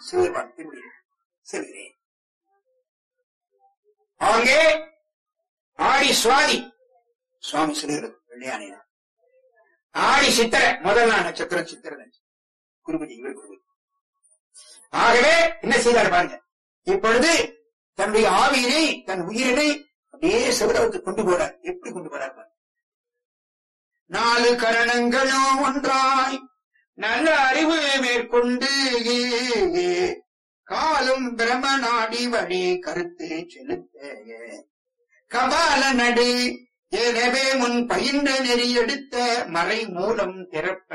சிவபெருமான் திருவடி செல்கிறேன் அங்கே ஆடி சுவாதி சுவாமி சொல்லுகிறது வெள்ளையானே ஆடி சித்திரை முதல் நாள் நட்சத்திரம் சித்திரை நட்சத்திரம் குருபதி இவர் குருபதி ஆகவே என்ன செய்தார் பாருங்க இப்பொழுது தன்னுடைய ஆவியினை தன் உயிரினை அப்படியே சிவலோகத்துக்கு கொண்டு போறார் எப்படி கொண்டு போறார் பாருங்க. நாலு கரணங்களும் ஒன்றாய் நல்ல அறிவு மேற்கொண்டு காலும் பிரம நாடி வழி கருத்து செலுத்த கபால நடு எனவே முன் பயின்ற நெறி எடுத்த மறை மூலம் திறப்ப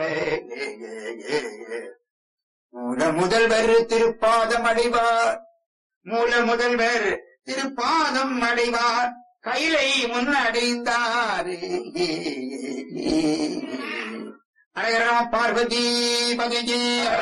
மூல முதல்வர் திருப்பாதம் அடைவார் மூல முதல்வர் திருப்பாதம் அடைவார் கைலை முன் அடைந்தார் அழகரமா பார்வதி பகஜே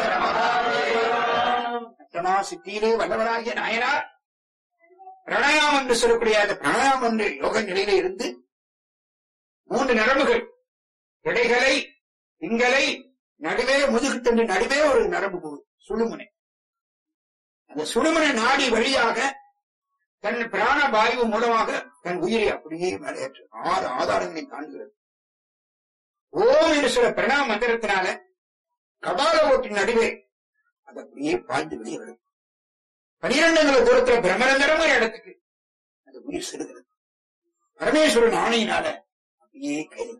அத்தமா சித்தியிலே வல்லவராகிய நாயனார் பிரணயாம் என்று சொல்லக்கூடிய அந்த பிரணயாம் என்று யோக நிலையில இருந்து மூன்று நரம்புகள் இடைகளை திங்களை நடுவே முதுகுத்தண்டு நடுவே ஒரு நரம்பு போகுது சுழுமுனை அந்த சுழுமுனை நாடி வழியாக தன் பிராண வாயு மூலமாக தன் உயிரை அப்படியே மேலேற்று ஆறு ஆதாரங்களை காண்கிறது ஓம் என்று சொல்ல பிரணாம மந்திரத்தினால கபால ஓட்டின் நடுவே அது அப்படியே பாய்ந்து வெளியே வரும் பனிரெண்டுங்கிற தூரத்துல பிரம்மரந்தரம் ஒரு இடத்துக்கு அந்த உயிர் செல்கிறது பரமேஸ்வரன் ஆணையினால அப்படியே கைது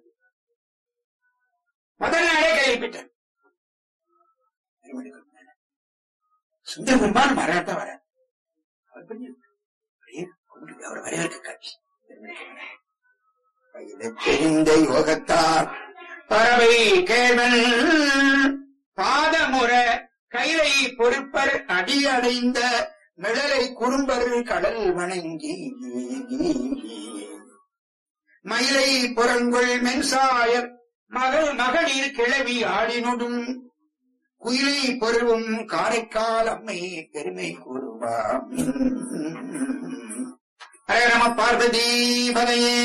முதல் நாளே கைவிட்டார் சுந்தர பெருமான் மரணத்தை வர அவர் கொஞ்சம் அப்படியே கொண்டு அவர் வரவேற்க காட்சி கையில தெரிந்த யோகத்தார் பறவை கேள்வன் பாதமுற கைலை பொறுப்பர் அடி அடைந்த மிளலை குறும்பர் கடல் வணங்கி மயிலை புறங்குள் மென்சாயர் மகள் மகளிர் கிளவி ஆடினொடும் குயிலை பொருவும் காரைக்கால் அம்மை பெருமை கூறுவாம் ஹரே நம பார்வதி பதையே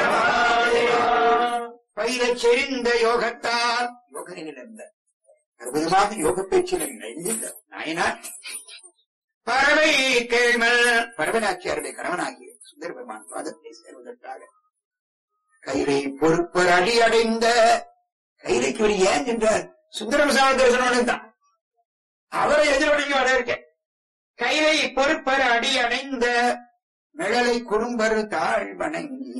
பயிரச் செறிந்த யோகத்தால் யோக நிலைந்த அற்புதமாக யோக பேச்சில் நிறைந்த நாயனார் பறவை கேள்மல் பரவனாச்சியாருடைய கணவனாகிய சுந்தர பெருமான் பாதத்தை சேர்வதற்காக கைரை பொறுப்பர் அடி அடைந்த கைரைக்கு ஒரு ஏன் என்றார் சுந்தரமசாமி தரிசனம் தான் அவரை எதிர்வடைங்க வர இருக்க கைரை பொறுப்பர் அடி அடைந்த மிளலை குறும்பர் தாழ் வணங்கி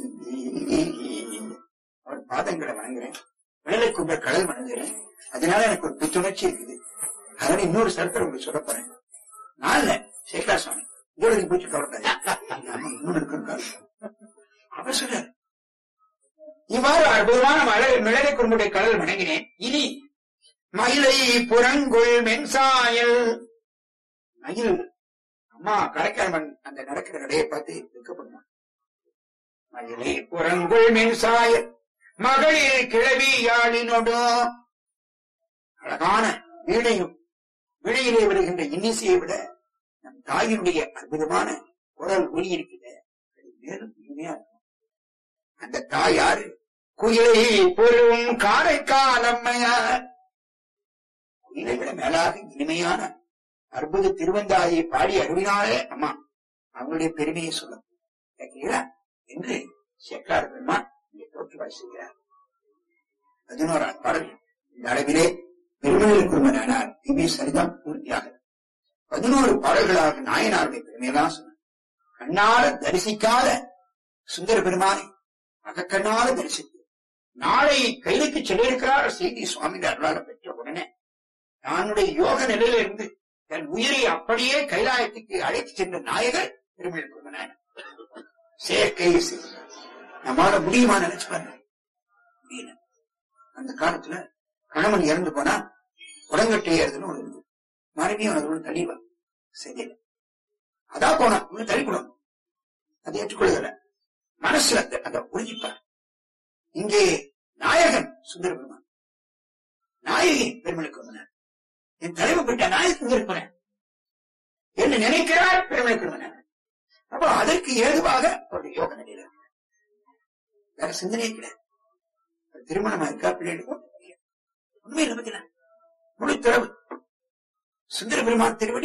அவர் பாதங்களை வணங்குறேன் மிளலை குறும்பர் கடல் வணங்குறேன் அதனால எனக்கு ஒரு புத்துணர்ச்சி இருக்குது அதனால இன்னொரு சரத்தை உங்களுக்கு சொல்ல போறேன் நான் இல்ல சேகரா சுவாமி இதோட நீ போச்சு கவலைப்படாது ஆமா, இன்னொரு இருக்காரு அவர் சொல்றாரு இவ்வாறு அற்புதமான மழை மிளகை குறும்புடைய கடல் வணங்கினேன் இனி மயிலை புறங்குள் மென்சாயல் மயில் அம்மா கடைக்காரன் அந்த நடக்கிற நடையை பார்த்து வெட்கப்படுவான் மயிலை புறங்குள் மென்சாயல் மகளிர் கிழவி யாழினோடும் அழகான வீணையும் வீணையிலே வருகின்ற இன்னிசையை விட நம் தாயினுடைய அற்புதமான குரல் ஒலி இருக்கிற அது மேலும் இனிமையா இருக்கும் அந்த தாய் யாரு குயிலை பொருளும் காரைக்கால் அம்மையார் குயிலை விட மேலாக இனிமையான அற்புத திருவந்தாயை பாடி அருவினாலே அம்மா அவங்களுடைய பெருமையை சொல்லும் கேட்கிறீங்களா என்று சேக்கார் பெருமான் இங்கே தோற்று வாசிக்கிறார் பதினோராம் பாடல் இந்த அளவிலே பெருமையில் குருமனானார் இவை சரிதான் பூர்த்தியாக பதினோரு பாடல்களாக நாயனாருடைய பெருமையெல்லாம் சொன்னார் கண்ணால தரிசிக்காத சுந்தர பெருமானை அகக்கண்ணால தரிசித்து நாளை கைதுக்கு செல்லிருக்கிறார் செய்தி சுவாமி அருளால பெற்ற உடனே தன்னுடைய யோக நிலையில இருந்து தன் உயிரை அப்படியே கைலாயத்துக்கு அழைத்து சென்ற நாயகர் பெருமையில் குருமனானார் செயற்கை செய்தார். நம்மால முடியுமா நினைச்சு பாருங்க முடியல அந்த காலத்துல கணவன் இறந்து போனா உடங்கட்டை ஏறுதுன்னு ஒண்ணு இருந்தது மறுபடியும் அது ஒண்ணு தள்ளிவா செய்யல அதான் போனா இன்னும் தள்ளிக்கூடும் அதை ஏற்றுக்கொள்ளுதல மனசுல அந்த- அந்த உறுதிப்பார் இங்கே நாயகன் சுந்தர பெருமான் நாயகி பெருமளுக்கு வந்தனர் என் தலைவர் போயிட்ட நாயகி சுந்தர என்று நினைக்கிறார் பெருமளுக்கு வந்தனர் அப்போ அதற்கு ஏதுவாக அவருடைய யோக நிலையில இருக்கிறார். வேற சிந்தனையே கிடையாது திருமணமா இருக்கா பிள்ளைகளுக்கும் உண்மையில பத்தின முழு திறவு சுந்தர பெருமான் திருவடி